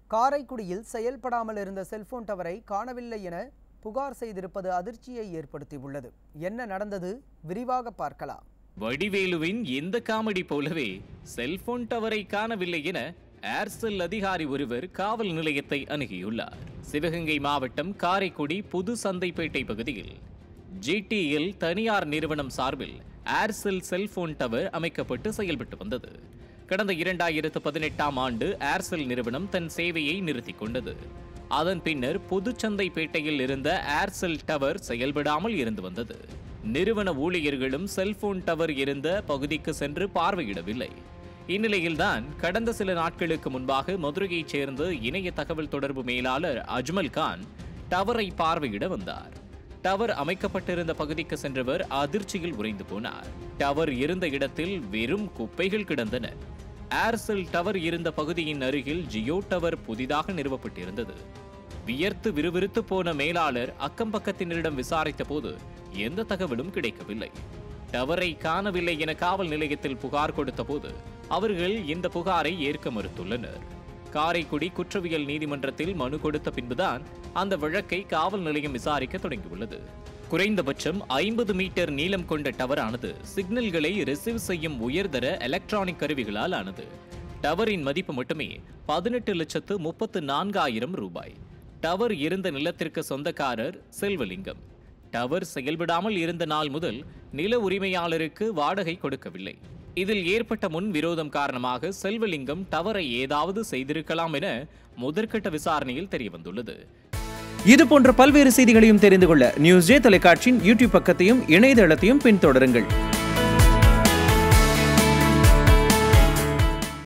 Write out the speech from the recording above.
காரைக்குடியில் செயல்படாமல் இருந்த செல்போன் டவரை காணவில்லை என புகார் செய்திருப்பது அதிர்ச்சியை ஏற்படுத்தியுள்ளது என்ன நடந்தது விரிவாக பார்க்கலாம் வடிவேலுவின் இந்த காமெடி போலவே செல்போன் டவரை காணவில்லை என ஏர்செல் அதிகாரி ஒருவர் காவல் நிலையத்தை அணுகியுள்ளார் சிவகங்கை மாவட்டம் காரைக்குடி புது சந்தைப்பேட்டை பகுதியில் ஜிடிஎல் தனியார் நிறுவனம் சார்பில் ஏர்செல் செல்போன் டவர் அமைக்கப்பட்டு செயல்பட்டு வந்தது கடந்த இரண்டாயிரத்து பதினெட்டாம் ஆண்டு ஏர்செல் நிறுவனம் தன் சேவையை நிறுத்திக் கொண்டது அதன் பின்னர் புதுச்சந்தைப்பேட்டையில் இருந்த ஏர்செல் டவர் செயல்படாமல் இருந்து வந்தது நிறுவன ஊழியர்களும் செல்போன் டவர் இருந்த பகுதிக்கு சென்று பார்வையிடவில்லை இந்நிலையில்தான் கடந்த சில நாட்களுக்கு முன்பாக மதுரையைச் சேர்ந்த இணைய தகவல் தொடர்பு மேலாளர் அஜ்மல் கான் டவரை பார்வையிட வந்தார் டவர் அமைக்கப்பட்டிருந்த பகுதிக்கு சென்றவர் அதிர்ச்சியில் உறைந்து போனார் டவர் இருந்த இடத்தில் வெறும் குப்பைகள் கிடந்தன ஏர்செல் டவர் இருந்த பகுதியின் அருகில் ஜியோ டவர் புதிதாக நிறுவப்பட்டிருந்தது வியர்த்து விறுவிறுத்து போன மேலாளர் அக்கம் பக்கத்தினரிடம் விசாரித்த போது எந்த தகவலும் கிடைக்கவில்லை டவரை காணவில்லை என காவல் நிலையத்தில் புகார் கொடுத்த போது அவர்கள் இந்த புகாரை ஏற்க மறுத்துள்ளனர் காரைக்குடி குற்றவியல் நீதிமன்றத்தில் மனு கொடுத்த பின்புதான் அந்த வழக்கை காவல் நிலையம் விசாரிக்க தொடங்கியுள்ளது குறைந்தபட்சம் ஐம்பது மீட்டர் நீளம் கொண்ட டவரானது சிக்னல்களை ரிசீவ் செய்யும் உயர்தர எலக்ட்ரானிக் கருவிகளால் ஆனது டவரின் மதிப்பு மட்டுமே பதினெட்டு லட்சத்து முப்பத்து நான்காயிரம் ரூபாய் டவர் இருந்த நிலத்திற்கு சொந்தக்காரர் செல்வலிங்கம் டவர் செயல்படாமல் இருந்த நாள் முதல் நில உரிமையாளருக்கு வாடகை கொடுக்கவில்லை இதில் ஏற்பட்ட முன் விரோதம் காரணமாக செல்வலிங்கம் டவரை ஏதாவது செய்திருக்கலாம் என முதற்கட்ட விசாரணையில் தெரியவந்துள்ளது இது போன்ற பல்வேறு செய்திகளையும் தெரிந்து கொள்ள நியூஸ் ஜே தொலைக்காட்சியின் யூடியூப் பக்கத்தையும் இணையதளத்தையும் பின்தொடருங்கள்